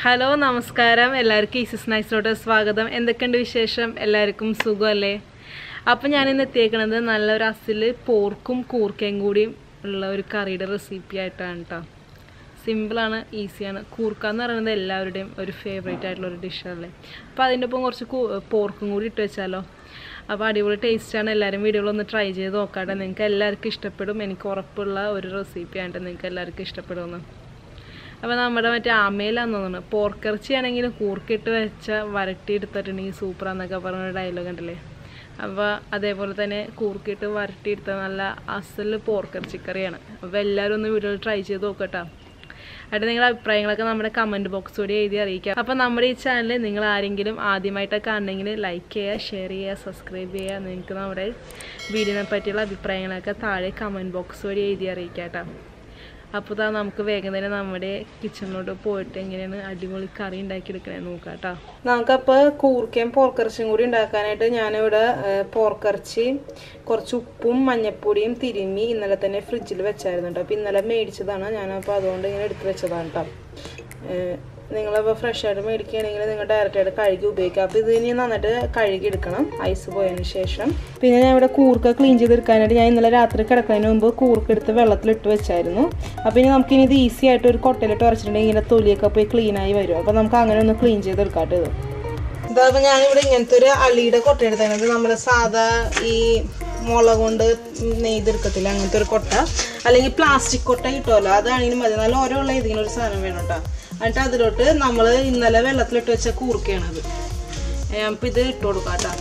hello നമസ്കാരം എല്ലാവർക്കും easy സ്നാക്സിലോട്ട് സ്വാഗതം എന്തൊക്കെയുണ്ട് വിശേഷം എല്ലാവർക്കും സുഖമല്ലേ അപ്പം ഞാനിന്ന് എത്തിയേക്കണത് നല്ലൊരു അസിൽ പോർക്കും കൂർക്കയും കൂടിയും ഉള്ള ഒരു കറിയുടെ റെസിപ്പി ആയിട്ടാണ് കേട്ടോ സിമ്പിളാണ് ഈസിയാണ് കൂർക്ക എന്ന് പറയുന്നത് എല്ലാവരുടെയും ഒരു ഫേവറേറ്റ് ആയിട്ടുള്ള ഒരു ഡിഷല്ലേ അപ്പോൾ അതിൻ്റെ ഒപ്പം കുറച്ച് കൂ- പോർക്കും കൂടി ഇട്ട് വെച്ചാലോ അപ്പോൾ അടിപൊളി ടേസ്റ്റാണ് എല്ലാവരും വീഡിയോകളൊന്ന് ട്രൈ ചെയ്ത് നോക്കാട്ടെ നിങ്ങൾക്ക് എല്ലാവർക്കും ഇഷ്ടപ്പെടും എനിക്ക് ഉറപ്പുള്ള ഒരു റെസിപ്പിയാണ് നിങ്ങൾക്ക് എല്ലാവർക്കും ഇഷ്ടപ്പെടുമെന്ന് അപ്പോൾ നമ്മുടെ മറ്റേ ആമയിലാന്ന് തോന്നുന്നു പോർക്കിറച്ചി ആണെങ്കിൽ കൂർക്കിട്ട് വെച്ച വരട്ടി എടുത്തിട്ടുണ്ടെങ്കിൽ സൂപ്പറാന്നൊക്കെ പറഞ്ഞ ഡയലോഗ് ഉണ്ടല്ലേ അപ്പോൾ അതേപോലെ തന്നെ കൂർക്കിട്ട് വരട്ടി എടുത്ത നല്ല അസൽ പോർക്കിറച്ചി കറിയാണ് അപ്പോൾ എല്ലാവരും ഒന്ന് വീഡിയോയിൽ ട്രൈ ചെയ്ത് നോക്കട്ടോ എന്നിട്ട് നിങ്ങളുടെ അഭിപ്രായങ്ങളൊക്കെ നമ്മുടെ കമൻറ്റ് ബോക്സ് കൂടി എഴുതി അറിയിക്കാം അപ്പോൾ നമ്മുടെ ഈ ചാനൽ നിങ്ങൾ ആരെങ്കിലും ആദ്യമായിട്ടൊക്കെ കാണണമെങ്കിൽ ലൈക്ക് ചെയ്യുക ഷെയർ ചെയ്യുക സബ്സ്ക്രൈബ് ചെയ്യുക നിങ്ങൾക്ക് നമ്മുടെ വീഡിയോനെ പറ്റിയുള്ള അഭിപ്രായങ്ങളൊക്കെ താഴെ കമൻറ്റ് ബോക്സ് വഴി എഴുതി അറിയിക്കാം കേട്ടോ അപ്പോൾ താ നമുക്ക് വേഗം തന്നെ നമ്മുടെ കിച്ചണിലോട്ട് പോയിട്ട് എങ്ങനെയാണ് അടിപൊളി കറി ഉണ്ടാക്കിയെടുക്കണേ നോക്കാം കേട്ടോ നമുക്കപ്പോൾ കൂർക്കയും പോർക്കിറച്ചിയും കൂടി ഉണ്ടാക്കാനായിട്ട് ഞാനിവിടെ ഏഹ്, പോർക്കിറച്ചി കുറച്ച് ഉപ്പും മഞ്ഞപ്പൊടിയും തിരുമ്മി ഇന്നലെ തന്നെ ഫ്രിഡ്ജിൽ വെച്ചായിരുന്നു കേട്ടോ അപ്പോൾ ഇന്നലെ മേടിച്ചതാണ് ഞാനപ്പോൾ അതുകൊണ്ട് ഇങ്ങനെ എടുത്ത് വെച്ചതാണ് കേട്ടോ നിങ്ങളിപ്പോൾ ഫ്രഷ് ആയിട്ട് മേടിക്കുകയാണെങ്കിൽ നിങ്ങൾ ഡയറക്റ്റ് ആയിട്ട് കഴുകി ഉപയോഗിക്കുക അപ്പോൾ ഇത് ഇനി നന്നായിട്ട് കഴുകി എടുക്കണം ഐസ് പോയതിന് ശേഷം പിന്നെ ഞാൻ ഇവിടെ കൂർക്ക ക്ലീൻ ചെയ്തെടുക്കാനായിട്ട് ഞാൻ ഇന്നലെ രാത്രി കിടക്കുന്നതിന് മുമ്പ് കൂർക്ക എടുത്ത് വെള്ളത്തിലിട്ട് വെച്ചായിരുന്നു അപ്പോൾ ഇനി നമുക്കിനി ഇത് ഈസി ആയിട്ട് ഒരു കൊട്ടയിലിട്ട് ഉറച്ചിട്ടുണ്ടെങ്കിൽ ഇങ്ങനെ തൊലിയൊക്കെ പോയി ക്ലീൻ ആയി വരും അപ്പോൾ നമുക്ക് അങ്ങനെ ഒന്ന് ക്ലീൻ ചെയ്തെടുക്കാട്ടോ ഇത് ഇതാകുമ്പോൾ ഞാനിവിടെ ഇങ്ങനത്തെ ഒരു അളിയുടെ കൊട്ട എടുത്തത് നമ്മുടെ സാധാ ഈ മുള കൊണ്ട് നെയ്തെടുക്കത്തില്ല അങ്ങനത്തെ ഒരു കൊട്ട അല്ലെങ്കിൽ പ്ലാസ്റ്റിക് കൊട്ട കിട്ടുമല്ലോ അതാണെങ്കിലും മതി നല്ല ഓരോ ഉള്ള ഏതെങ്കിലും ഒരു സാധനം വേണം കേട്ടോ എന്നിട്ട് അതിലോട്ട് നമ്മൾ ഇന്നലെ വെള്ളത്തിലിട്ട് വെച്ച കൂർക്കയാണത് അപ്പം ഇത് ഇട്ട് കൊടുക്കാം കേട്ടോ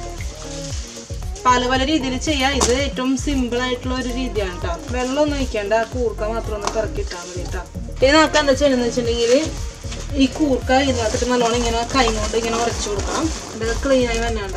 പല പല രീതിയിൽ ചെയ്യാം ഇത് ഏറ്റവും സിമ്പിൾ ആയിട്ടുള്ള ഒരു രീതിയാണ് കേട്ടോ വെള്ളമൊന്നും ഒഴിക്കണ്ട ആ കൂർക്ക മാത്രം ഒന്ന് കറക്കിട്ടാൽ മതി കേട്ടോ ഇനി നമുക്ക് എന്താ ചെയ്യണമെന്ന് വെച്ചിട്ടുണ്ടെങ്കിൽ ഈ കൂർക്ക ഇതിനകത്തിട്ട് നല്ലോണം ഇങ്ങനെ കൈ കൊണ്ട് ഇങ്ങനെ ഉരച്ചു കൊടുക്കണം ഇത് ക്ലീൻ ആയി വന്നാണ്ട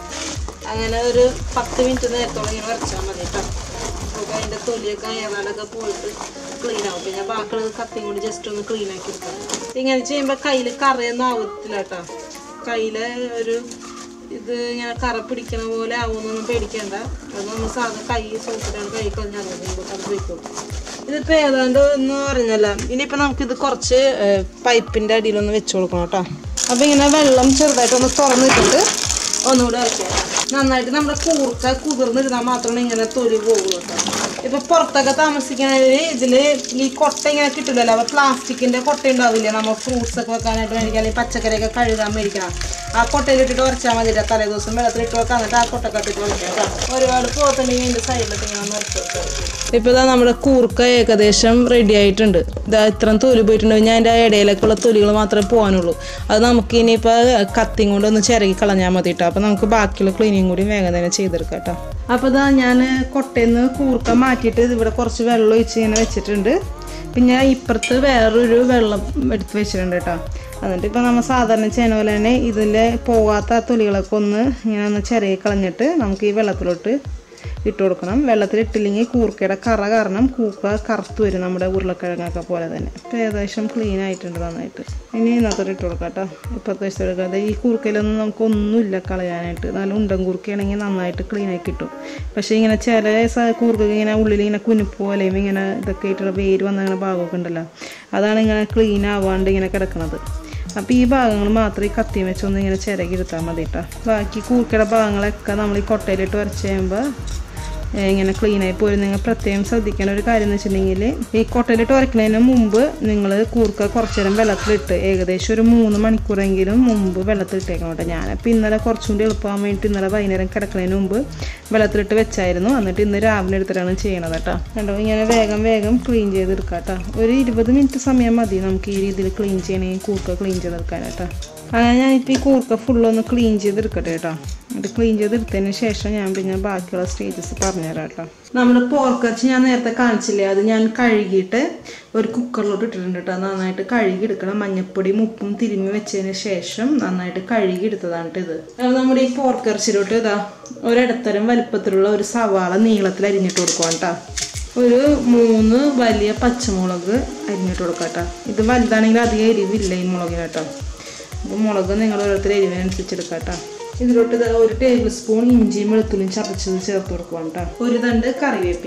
അങ്ങനെ ഒരു പത്ത് മിനിറ്റ് നേരത്തോളം ഇങ്ങനെ ഉരച്ചാൽ മതി കേട്ടോ നമുക്ക് അതിൻ്റെ തൊലിയൊക്കെ ഏതാണ്ടൊക്കെ പോയിട്ട് ക്ലീൻ ആവും പിന്നെ ബാക്കിയുള്ളത് കത്തിയും കൊണ്ട് ജസ്റ്റ് ഒന്ന് ക്ലീൻ ആക്കി എടുക്കാം ഇങ്ങനെ ചെയ്യുമ്പോൾ കയ്യിൽ കറയൊന്നും ആവത്തില്ല കേട്ടോ കയ്യിൽ ഒരു ഇത് ഇങ്ങനെ കറ പിടിക്കണ പോലെ ആവുമെന്നൊന്നും പേടിക്കണ്ട അത് നമ്മൾ സാധാ കൈ സോപ്പിലാണ് കൈ കളഞ്ഞാൽ അത് പോയിക്കോളും ഇതിപ്പോൾ ഏതാണ്ട് എന്ന് പറഞ്ഞല്ല ഇനിയിപ്പോൾ നമുക്കിത് കുറച്ച് പൈപ്പിൻ്റെ അടിയിലൊന്ന് വെച്ച് കൊടുക്കണം കേട്ടോ അപ്പോൾ ഇങ്ങനെ വെള്ളം ചെറുതായിട്ടൊന്ന് തുറന്നിട്ടിട്ട് ഒന്നുകൂടെ ഇറക്കാം നന്നായിട്ട് നമ്മുടെ കൂർക്ക കുതിർന്നിരുന്നാൽ മാത്രമേ ഇങ്ങനെ തൊലി പോകുള്ളൂ കേട്ടോ ഇപ്പൊ പുറത്തൊക്കെ താമസിക്കണവര് ഇതില് ഈ കൊട്ട ഇങ്ങനെ കിട്ടില്ലല്ലോ അപ്പൊ പ്ലാസ്റ്റിക്കിന്റെ കൊട്ട ഉണ്ടാവില്ലേ നമ്മൾ ഫ്രൂട്ട്സ് ഒക്കെ വെക്കാനായിട്ട് മേടിക്കാം അല്ലെങ്കിൽ പച്ചക്കറിയൊക്കെ കഴുകാൻ മേടിക്കണം ആ കൊട്ടയിലിട്ടിട്ട് ഉറച്ചാൽ മതി തലേ ദിവസം വെള്ളത്തിലിട്ട് വെക്കാൻ എന്നിട്ട് ആ കൊട്ടക്കട്ടിട്ട് ഉറക്കാം കേട്ടോ ഒരുപാട് പോത്തുണ്ടെങ്കിൽ അതിന്റെ സൈഡിലൊക്കെ ഇങ്ങനെ ഒന്ന് ഉറച്ചു വെക്കാം ഇപ്പൊ ഇതാ നമ്മുടെ കൂർക്ക ഏകദേശം റെഡി ആയിട്ടുണ്ട് ഇതാ ഇത്രയും തൊലി പോയിട്ടുണ്ട് ഞാൻ അതിന്റെ ഇടയിലേക്കുള്ള തൊലികൾ മാത്രമേ പോകാനുള്ളൂ അത് നമുക്ക് ഇനിയിപ്പോൾ കത്തിയും കൊണ്ട് ഒന്ന് ചിരകി കളഞ്ഞാൽ മതി കേട്ടോ അപ്പോൾ നമുക്ക് ബാക്കിയുള്ള ക്ലീനിങ് കൂടി വേഗം തന്നെ ചെയ്തെടുക്കാം കേട്ടോ അപ്പോൾ ഇതാ ഞാൻ കൊട്ടയിൽ നിന്ന് കൂർക്ക മാറ്റിയിട്ട് ഇവിടെ കുറച്ച് വെള്ളം ഒഴിച്ച് ഇങ്ങനെ വെച്ചിട്ടുണ്ട് പിന്നെ ഇപ്പുറത്ത് വേറൊരു വെള്ളം എടുത്ത് വെച്ചിട്ടുണ്ട് കേട്ടോ എന്നിട്ട് ഇപ്പോൾ നമ്മൾ സാധാരണ ചെയ്യുന്ന പോലെ തന്നെ ഇതിൽ പോകാത്ത തൊലികളൊക്കെ ഒന്ന് ഇങ്ങനെ ഒന്ന് ചിരകി കളഞ്ഞിട്ട് നമുക്ക് ഈ വെള്ളത്തിലോട്ട് ഇട്ട് കൊടുക്കണം വെള്ളത്തിൽ ഇട്ടില്ലെങ്കിൽ കൂർക്കയുടെ കറ കാരണം കൂക്ക കറുത്ത് വരും നമ്മുടെ ഉരുളക്കിഴങ്ങൊക്കെ പോലെ തന്നെ ഇപ്പോൾ ഏകദേശം ക്ലീൻ ആയിട്ടുണ്ട് നന്നായിട്ട് ഇനി ഇതിനകത്തോട്ട് ഇട്ട് കൊടുക്കാം കേട്ടോ ഇപ്പോഴത്തെ വെച്ച് കൊടുക്കാതെ ഈ കൂർക്കയിലൊന്നും നമുക്കൊന്നുമില്ല കളയാനായിട്ട് നല്ല ഉണ്ടൻ കൂർക്കയാണെങ്കിൽ നന്നായിട്ട് ക്ലീൻ ആയി കിട്ടും പക്ഷേ ഇങ്ങനെ ചില സ- കൂർക്ക ഇങ്ങനെ ഉള്ളിൽ ഇങ്ങനെ കുനിപ്പ് പോലെയും ഇങ്ങനെ ഇതൊക്കെ ആയിട്ടുള്ള വേര് വന്ന അങ്ങനെ ഭാഗമൊക്കെ ഉണ്ടല്ലോ അതാണ് ഇങ്ങനെ ക്ലീൻ ആവാണ്ട് ഇങ്ങനെ കിടക്കുന്നത് അപ്പോൾ ഈ ഭാഗങ്ങൾ മാത്രം ഈ കത്തി വെച്ചൊന്ന് ഇങ്ങനെ ചിരകി എടുത്താൽ മതി കേട്ടോ ബാക്കി കൂർക്കയുടെ ഭാഗങ്ങളൊക്കെ നമ്മൾ ഈ കൊട്ടയിലിട്ട് വരച്ച് കഴിയുമ്പോൾ ഏഹ് ഇങ്ങനെ ക്ലീൻ ആയി പോരും നിങ്ങൾ പ്രത്യേകം ശ്രദ്ധിക്കേണ്ട ഒരു കാര്യം എന്ന് വെച്ചിട്ടുണ്ടെങ്കിൽ ഈ കൊട്ടയിലിട്ട് ഉരയ്ക്കുന്നതിന് മുമ്പ് നിങ്ങൾ കൂർക്ക കുറച്ച് നേരം വെള്ളത്തിലിട്ട് ഏകദേശം ഒരു മൂന്ന് മണിക്കൂറെങ്കിലും മുമ്പ് വെള്ളത്തിലിട്ടേക്കണം കേട്ടോ ഞാനപ്പോൾ ഇന്നലെ കുറച്ചും കൂടി എളുപ്പമാകാൻ വേണ്ടിയിട്ട് ഇന്നലെ വൈകുന്നേരം കിടക്കുന്നതിന് മുമ്പ് വെള്ളത്തിലിട്ട് വെച്ചായിരുന്നു എന്നിട്ട് ഇന്ന് രാവിലെ എടുത്തിട്ടാണ് ചെയ്യണത് കേട്ടോ കണ്ടോ ഇങ്ങനെ വേഗം വേഗം ക്ലീൻ ചെയ്തെടുക്കാം കേട്ടോ ഒരു ഇരുപത് മിനിറ്റ് സമയം മതി നമുക്ക് ഈ രീതിയിൽ ക്ലീൻ ചെയ്യണമെങ്കിൽ കൂർക്ക ക്ലീൻ ചെയ്തെടുക്കാൻ കേട്ടോ അങ്ങനെ ഞാനിപ്പോൾ ഈ കൂർക്ക ഫുള്ളൊന്ന് ക്ലീൻ ചെയ്തെടുക്കട്ടെ കേട്ടോ എന്നിട്ട് ക്ലീൻ ചെയ്തെടുത്തതിന് ശേഷം ഞാൻ പിന്നെ ബാക്കിയുള്ള സ്റ്റേജസ് പറഞ്ഞുതരാം കേട്ടോ നമ്മൾ പോർക്കച്ച് ഞാൻ നേരത്തെ കാണിച്ചില്ലേ അത് ഞാൻ കഴുകിയിട്ട് ഒരു കുക്കറിലോട്ട് ഇട്ടിട്ടുണ്ട് കേട്ടോ നന്നായിട്ട് കഴുകി എടുക്കണം മഞ്ഞപ്പൊടിയും ഉപ്പും തിരുമ്മി വെച്ചതിന് ശേഷം നന്നായിട്ട് കഴുകി എടുത്തതാണ് ട്ടോ ഇത് അത് നമ്മുടെ ഈ പോർക്കറച്ചിലോട്ട് ഇതാ ഒരിടത്തരം വലുപ്പത്തിലുള്ള ഒരു സവാള നീളത്തിൽ അരിഞ്ഞിട്ട് കൊടുക്കുക കേട്ടോ ഒരു മൂന്ന് വലിയ പച്ചമുളക് അരിഞ്ഞിട്ട് കൊടുക്കാം കേട്ടോ ഇത് വലുതാണെങ്കിൽ അധികം എരിവില്ല ഈ മുളകിന് കേട്ടോ അപ്പോൾ മുളക് നിങ്ങൾ ഓരോരുത്തർ എരിവിനനുസരിച്ച് എടുക്കാം കേട്ടോ ഇതിലോട്ട് ദാ ഒരു ടേബിൾ സ്പൂൺ ഇഞ്ചിയും വെളുത്തുള്ളിയും ചതച്ചത് ചേർത്ത് കൊടുക്കുക കേട്ടോ ഒരു തണ്ട് കറിവേപ്പില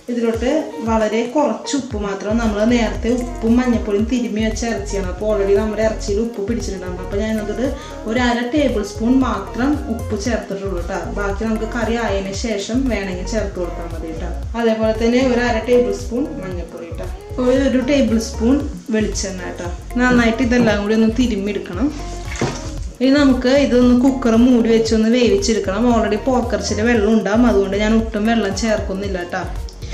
ഇതിലോട്ട് വളരെ കുറച്ച് ഉപ്പ് മാത്രം നമ്മൾ നേരത്തെ ഉപ്പും മഞ്ഞപ്പൊടിയും തിരുമ്മി വെച്ച ഇറച്ചിയാണ് അപ്പോൾ ഓൾറെഡി നമ്മുടെ ഇറച്ചിയിൽ ഉപ്പ് പിടിച്ചിട്ടുണ്ടാകും അപ്പോൾ ഞാൻ അതിനകത്തോട്ട് ഒരു അര ടേബിൾ സ്പൂൺ മാത്രം ഉപ്പ് ചേർത്തിട്ടുള്ളൂ കേട്ടോ ബാക്കി നമുക്ക് കറി ആയതിന് ശേഷം വേണമെങ്കിൽ ചേർത്ത് കൊടുത്താൽ മതി കേട്ടോ അതേപോലെ തന്നെ ഒരു അര ടേബിൾ സ്പൂൺ മഞ്ഞൾപ്പൊടി കേട്ടോ ഒരു ടേബിൾ സ്പൂൺ വെളിച്ചെണ്ണ കേട്ടോ നന്നായിട്ട് ഇതെല്ലാം കൂടി ഒന്ന് തിരുമ്മി എടുക്കണം ഇനി നമുക്ക് ഇതൊന്ന് കുക്കർ മൂടി വെച്ചൊന്ന് വേവിച്ചെടുക്കണം ഓൾറെഡി പോർക്കറച്ചിൽ വെള്ളം ഉണ്ടാവും അതുകൊണ്ട് ഞാൻ ഒട്ടും വെള്ളം ചേർക്കുന്നില്ല കേട്ടോ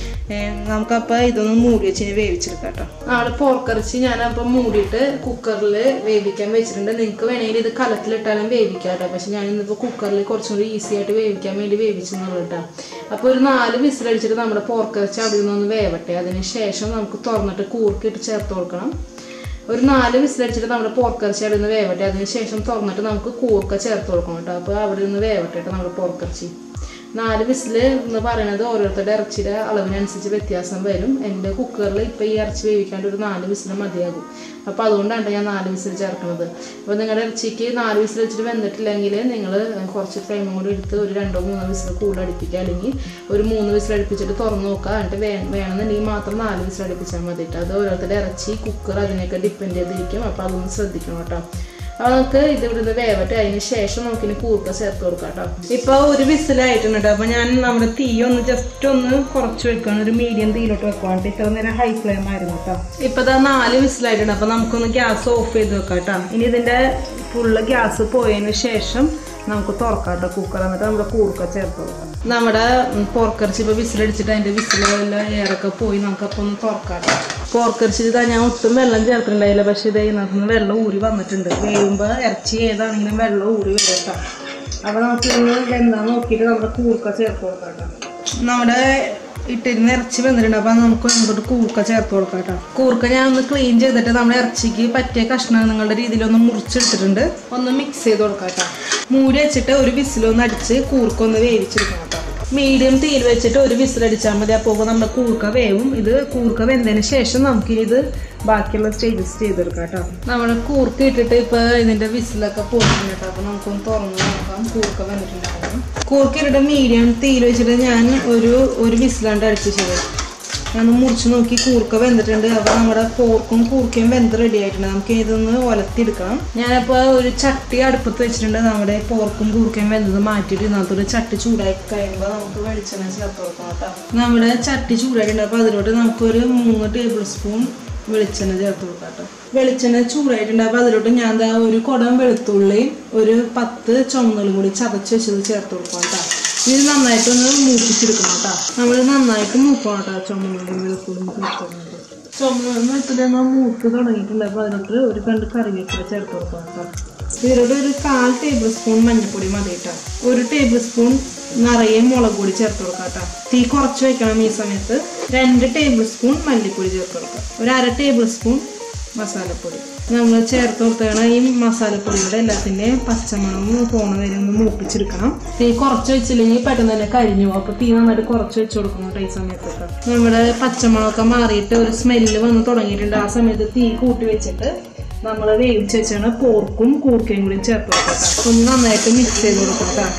നമുക്കപ്പോൾ ഇതൊന്ന് മൂടി വെച്ച് ഇനി വേവിച്ചെടുക്കാം കേട്ടോ നാളെ പോർക്കറച്ചി ഞാനപ്പോൾ മൂടിയിട്ട് കുക്കറിൽ വേവിക്കാൻ വെച്ചിട്ടുണ്ട് നിങ്ങൾക്ക് വേണമെങ്കിൽ ഇത് കലത്തിലിട്ടാലും വേവിക്കാം കേട്ടോ പക്ഷെ ഞാൻ ഇന്നിപ്പോൾ കുക്കറിൽ കുറച്ചും കൂടി ഈസി ആയിട്ട് വേവിക്കാൻ വേണ്ടി വേവിച്ചെന്നുള്ളൂ കേട്ടോ അപ്പോൾ ഒരു നാല് വിസിലടിച്ചിട്ട് നമ്മുടെ പോർക്കറച്ചി അവിടെ നിന്നൊന്ന് വേവട്ടെ അതിന് ശേഷം നമുക്ക് തുറന്നിട്ട് കൂർക്കിട്ട് ചേർത്ത് കൊടുക്കണം ഒരു നാല് വിസിലടിച്ചിട്ട് നമ്മുടെ പോർക്കറച്ചി അവിടെ നിന്ന് വേവട്ടെ അതിന് ശേഷം തുറന്നിട്ട് നമുക്ക് കൂർക്ക ചേർത്ത് കൊടുക്കണം കേട്ടോ അപ്പോൾ അവിടെ നിന്ന് വേവട്ടെ കേട്ടോ നമ്മുടെ പോർക്കറച്ചി നാല് വിസിൽ എന്ന് പറയുന്നത് ഓരോരുത്തരുടെ ഇറച്ചിയുടെ അളവിനനുസരിച്ച് വ്യത്യാസം വരും എൻ്റെ കുക്കറിൽ ഇപ്പോൾ ഈ ഇറച്ചി വേവിക്കാണ്ട് ഒരു നാല് വിസിൽ മതിയാകും അപ്പോൾ അതുകൊണ്ടാണ് ഞാൻ നാല് വിസിൽ ചേർക്കുന്നത് അപ്പോൾ നിങ്ങളുടെ ഇറച്ചിക്ക് നാല് വിസിൽ വെച്ചിട്ട് വെന്തിട്ടില്ലെങ്കിൽ നിങ്ങൾ കുറച്ച് ടൈമും കൂടി എടുത്ത് ഒരു രണ്ടോ മൂന്നോ വിസിൽ കൂടുതൽ അടുപ്പിക്കുക അല്ലെങ്കിൽ ഒരു മൂന്ന് വിസിൽ അടുപ്പിച്ചിട്ട് തുറന്ന് നോക്കുക എന്നിട്ട് വേ വേണമെന്നുണ്ടെങ്കിൽ മാത്രം നാല് വിസിൽ അടുപ്പിച്ചാൽ മതി കേട്ടോ അത് ഓരോരുത്തരുടെ ഇറച്ചി കുക്കർ അതിനൊക്കെ ഡിപ്പെൻഡ് ചെയ്തിരിക്കും അപ്പോൾ അതൊന്ന് ശ്രദ്ധിക്കണം കേട്ടോ അപ്പോൾ നമുക്ക് ഇത് ഇവിടുന്ന് വേവട്ടെ അതിന് ശേഷം നമുക്കിനി കൂർക്ക ചേർത്ത് കൊടുക്കാം കേട്ടോ ഇപ്പൊ ഒരു വിസിലായിട്ടുണ്ട് കേട്ടോ അപ്പൊ ഞാൻ നമ്മുടെ തീ ഒന്ന് ജസ്റ്റ് ഒന്ന് കുറച്ച് വെക്കണം ഒരു മീഡിയം തീയിലോട്ട് വെക്കണം ഇത്ര നേരം ഹൈ ഫ്ലെയിം ആയിരുന്നു കേട്ടോ ഇപ്പൊ ഇതാ നാല് വിസിലായിട്ടുണ്ട് അപ്പൊ നമുക്കൊന്ന് ഗ്യാസ് ഓഫ് ചെയ്ത് വെക്കാം കേട്ടോ ഇനി ഇതിന്റെ ഫുള്ള് ഗ്യാസ് പോയതിന് ശേഷം നമുക്ക് തുറക്കാം കേട്ടോ കുക്കർ എന്നിട്ട് നമ്മുടെ കൂർക്ക ചേർത്ത് കൊടുക്കാം നമ്മുടെ പോർക്കറിച്ച് ഇപ്പോൾ വിസിലടിച്ചിട്ട് അതിൻ്റെ വിസിലെല്ലാം ഏറൊക്കെ പോയി നമുക്കപ്പോൾ ഒന്ന് തുറക്കാം കേട്ടോ പോർക്കറിച്ചിട്ട് ഇതാ ഞാൻ ഒട്ടും വെള്ളം ചേർത്തിട്ടുണ്ടായില്ല പക്ഷേ ഇത് ഇതിനകത്ത് നിന്ന് വെള്ളം ഊരി വന്നിട്ടുണ്ട് വേവുമ്പോൾ ഇറച്ചി ഏതാണെങ്കിലും വെള്ളം ഊരി വരും കേട്ടോ അപ്പോൾ നമുക്ക് ഇന്ന് വെന്താന്ന് നോക്കിയിട്ട് നമ്മുടെ കൂർക്ക ചേർത്ത് കൊടുക്കാം കേട്ടോ നമ്മുടെ ഇട്ടിരുന്ന് ഇറച്ചി വെന്തിട്ടുണ്ട് അപ്പം നമുക്ക് ഇങ്ങോട്ട് കൂർക്ക ചേർത്ത് കൊടുക്കാം കേട്ടോ കൂർക്ക ഞാൻ ഒന്ന് ക്ലീൻ ചെയ്തിട്ട് നമ്മുടെ ഇറച്ചിക്ക് പറ്റിയ കഷ്ണം നിങ്ങളുടെ രീതിയിൽ ഒന്ന് മുറിച്ചെടുത്തിട്ടുണ്ട് ഒന്ന് മിക്സ് ചെയ്ത് കൊടുക്കാം കേട്ടോ മൂടി വെച്ചിട്ട് ഒരു വിസിലൊന്ന് അടിച്ച് കൂർക്ക ഒന്ന് വേവിച്ചെടുക്കണം കേട്ടോ മീഡിയം തീയിൽ വെച്ചിട്ട് ഒരു വിസിലടിച്ചാൽ മതി അപ്പോൾ നമ്മുടെ കൂർക്ക വേവും ഇത് കൂർക്ക വെന്തതിന് ശേഷം നമുക്ക് ഇത് ബാക്കിയുള്ള സ്റ്റേജസ് ചെയ്തെടുക്കാം കേട്ടോ നമ്മുടെ കൂർക്ക ഇട്ടിട്ട് ഇപ്പോൾ ഇതിൻ്റെ വിസിലൊക്കെ പോയിട്ടുണ്ട് കേട്ടോ അപ്പോൾ നമുക്കൊന്ന് തുറന്ന് നോക്കാം കൂർക്ക വന്നിട്ടുണ്ടാകും കൂർക്ക ഇട്ടിട്ട് മീഡിയം തീയിൽ വെച്ചിട്ട് ഞാൻ ഒരു ഒരു വിസിലാണ്ട് അടിച്ച് ചെയ്തത് ഞാൻ മുറിച്ച് നോക്കി കൂർക്ക വെന്തിട്ടുണ്ട് അപ്പോൾ നമ്മുടെ പോർക്കും കൂർക്കയും വെന്ത് റെഡി ആയിട്ടുണ്ട് നമുക്ക് ഇതൊന്ന് ഒലത്തിയെടുക്കണം ഞാനപ്പോൾ ഒരു ചട്ടി അടുപ്പത്ത് വെച്ചിട്ടുണ്ട് നമ്മുടെ പോർക്കും കൂർക്കയും വെന്തത് മാറ്റിയിട്ട് ഇതിനകത്തൊരു ചട്ടി ചൂടായി കഴിയുമ്പോൾ നമുക്ക് വെളിച്ചെണ്ണ ചേർത്ത് കൊടുക്കണം കേട്ടോ നമ്മുടെ ചട്ടി ചൂടായിട്ടുണ്ട് അപ്പോൾ അതിലോട്ട് നമുക്കൊരു മൂന്ന് ടേബിൾ സ്പൂൺ വെളിച്ചെണ്ണ ചേർത്ത് കൊടുക്കാം കേട്ടോ വെളിച്ചെണ്ണ ചൂടായിട്ടുണ്ട് അപ്പോൾ അതിലോട്ട് ഞാൻ ദാ ഒരു കുടം വെളുത്തുള്ളിയും ഒരു പത്ത് ചുമന്നലും കൂടി ചതച്ച് വെച്ചത് ചേർത്ത് കൊടുക്കാം കേട്ടോ ഇത് നന്നായിട്ടൊന്ന് മൂപ്പിച്ചെടുക്കണം കേട്ടോ നമ്മൾ നന്നായിട്ട് മൂക്കണം കേട്ടോ ചുമന്നുള്ളിയും വെളുത്തുള്ളിയും ചേർക്കുന്നത് ചുമന്നുള്ളിയും വെളുത്തുള്ളി നമ്മൾ മൂത്ത് തുടങ്ങിയിട്ടുണ്ട് അപ്പോൾ അതിലോട്ട് ഒരു കണ്ട് കറിവേപ്പില ചേർത്ത് കൊടുക്കാം കേട്ടോ ഇതിലോട്ട് ഒരു കാൽ ടേബിൾ സ്പൂൺ മഞ്ഞൾപ്പൊടി മതി കേട്ടോ ഒരു ടേബിൾ സ്പൂൺ നിറയെ മുളക് പൊടി ചേർത്ത് കൊടുക്കാം കേട്ടോ തീ കുറച്ച് വെക്കണം ഈ സമയത്ത് രണ്ട് ടേബിൾ സ്പൂൺ മല്ലിപ്പൊടി ചേർത്ത് കൊടുക്കാം ഒരു അര ടേബിൾ സ്പൂൺ മസാലപ്പൊടി നമ്മൾ ചേർത്ത് കൊടുത്തതാണ് ഈ മസാലപ്പൊടിയുടെ എല്ലാത്തിൻ്റെയും പച്ചമണം പോണ വരെ ഒന്ന് മൂപ്പിച്ചെടുക്കണം തീ കുറച്ച് വെച്ചില്ലെങ്കിൽ പെട്ടെന്ന് തന്നെ കരിഞ്ഞു പോകും അപ്പോൾ തീ നന്നായിട്ട് കുറച്ച് വെച്ച് കൊടുക്കണം കേട്ടോ ഈ സമയത്തൊക്കെ നമ്മുടെ പച്ചമണമൊക്കെ മാറിയിട്ട് ഒരു സ്മെല്ല് വന്ന് തുടങ്ങിയിട്ടുണ്ട് ആ സമയത്ത് തീ കൂട്ടി വെച്ചിട്ട് നമ്മൾ വേവിച്ച് വെച്ചാണ് പോർക്കും കൂർക്കയും കൂടി ചേർത്ത് കൊടുക്കാം ഒന്ന് നന്നായിട്ട് മിക്സ് ചെയ്ത് കൊടുക്കാം കേട്ടോ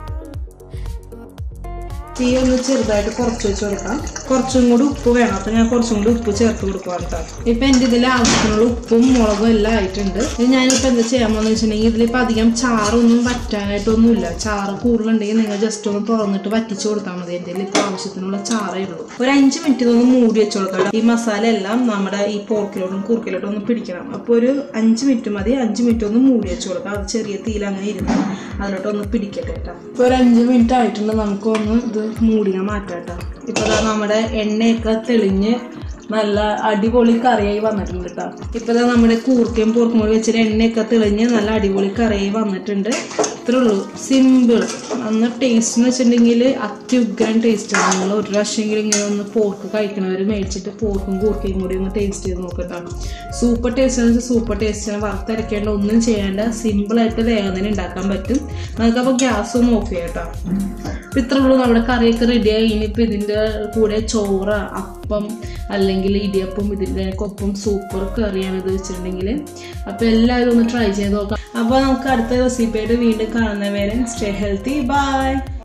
തീ ഒന്ന് ചെറുതായിട്ട് കുറച്ച് വെച്ച് കൊടുക്കാം കുറച്ചും കൂടി ഉപ്പ് വേണം അപ്പം ഞാൻ കുറച്ചും കൂടി ഉപ്പ് ചേർത്ത് കൊടുക്കാം കേട്ടോ ഇപ്പം എൻ്റെ ഇതിൽ ആവശ്യത്തിനുള്ള ഉപ്പും മുളകും എല്ലാം ആയിട്ടുണ്ട് ഇത് ഞാനിപ്പോൾ എന്താ ചെയ്യാൻ പോകുന്നത് വെച്ചിട്ടുണ്ടെങ്കിൽ ഇതിലിപ്പോൾ അധികം ചാറൊന്നും വറ്റാനായിട്ടൊന്നുമില്ല ചാറ് കൂടുതലുണ്ടെങ്കിൽ നിങ്ങൾ ജസ്റ്റ് ഒന്ന് തുറന്നിട്ട് വറ്റിച്ച് കൊടുത്താൽ മതി എൻ്റെ ഇപ്പോൾ ആവശ്യത്തിനുള്ള ചാറേ ഉള്ളൂ ഒരു അഞ്ച് മിനിറ്റ് ഇതൊന്ന് മൂടി വെച്ച് കൊടുക്കാം ഈ മസാല എല്ലാം നമ്മുടെ ഈ പോർക്കിലോട്ടും കുറുക്കിലോട്ടും ഒന്ന് പിടിക്കണം അപ്പോൾ ഒരു അഞ്ച് മിനിറ്റ് മതി അഞ്ച് മിനിറ്റ് ഒന്ന് മൂടി വെച്ച് കൊടുക്കാം അത് ചെറിയ തീയിൽ അങ്ങനെ ഇരുന്ന് അതിലോട്ട് ഒന്ന് പിടിക്കട്ടെ കേട്ടോ ഇപ്പോൾ ഒരു അഞ്ച് മിനിറ്റ് ആയിട്ടുണ്ട് നമുക്കൊന്ന് ഇത് മൂടിയാൽ മാറ്റാം കേട്ടോ ഇപ്പോൾ ദാ നമ്മുടെ എണ്ണയൊക്കെ തെളിഞ്ഞ് നല്ല അടിപൊളി കറിയായി വന്നിട്ടുണ്ട് കേട്ടോ ഇപ്പോൾ ദാ നമ്മുടെ കൂർക്കയും പോർക്കും കൂടി വെച്ചിട്ട് എണ്ണയൊക്കെ തെളിഞ്ഞ് നല്ല അടിപൊളി കറിയായി വന്നിട്ടുണ്ട് ഇത്രേ ഉള്ളൂ സിമ്പിൾ അന്ന് ടേസ്റ്റ് എന്ന് വെച്ചിട്ടുണ്ടെങ്കിൽ അത്യുഗ്രൻ ടേസ്റ്റാണ് നിങ്ങൾ ഒരു പ്രാവശ്യമെങ്കിലും ഇങ്ങനെ ഒന്ന് പോർക്ക് കഴിക്കണവർ മേടിച്ചിട്ട് പോർക്കും കൂർക്കയും കൂടി ഒന്ന് ടേസ്റ്റ് ചെയ്ത് നോക്കട്ടോ സൂപ്പർ ടേസ്റ്റ് എന്ന് വെച്ചാൽ സൂപ്പർ ടേസ്റ്റാണ് വറുത്തരക്കേണ്ട ഒന്നും ചെയ്യേണ്ട സിമ്പിളായിട്ട് വേഗം തന്നെ ഉണ്ടാക്കാൻ പറ്റും നമുക്കപ്പോൾ ഗ്യാസ് ഒന്ന് ഓഫ് ചെയ്യാം കേട്ടോ അപ്പം ഇത്രേ ഉള്ളൂ നമ്മുടെ കറിയൊക്കെ റെഡിയായി ഇനിയിപ്പോൾ ഇതിൻ്റെ കൂടെ ചോറ് അപ്പം അല്ലെങ്കിൽ ഇടിയപ്പം ഇതിൻ്റെ ഒപ്പം സൂപ്പർ കറിയാണ് ഇത് വെച്ചിട്ടുണ്ടെങ്കിൽ അപ്പോൾ എല്ലാവരും ഒന്ന് ട്രൈ ചെയ്ത് നോക്കാം അപ്പോൾ നമുക്ക് അടുത്ത റെസിപ്പിയായിട്ട് വീണ്ടും കാണുന്നവരെ സ്റ്റേ ഹെൽത്തി ബൈ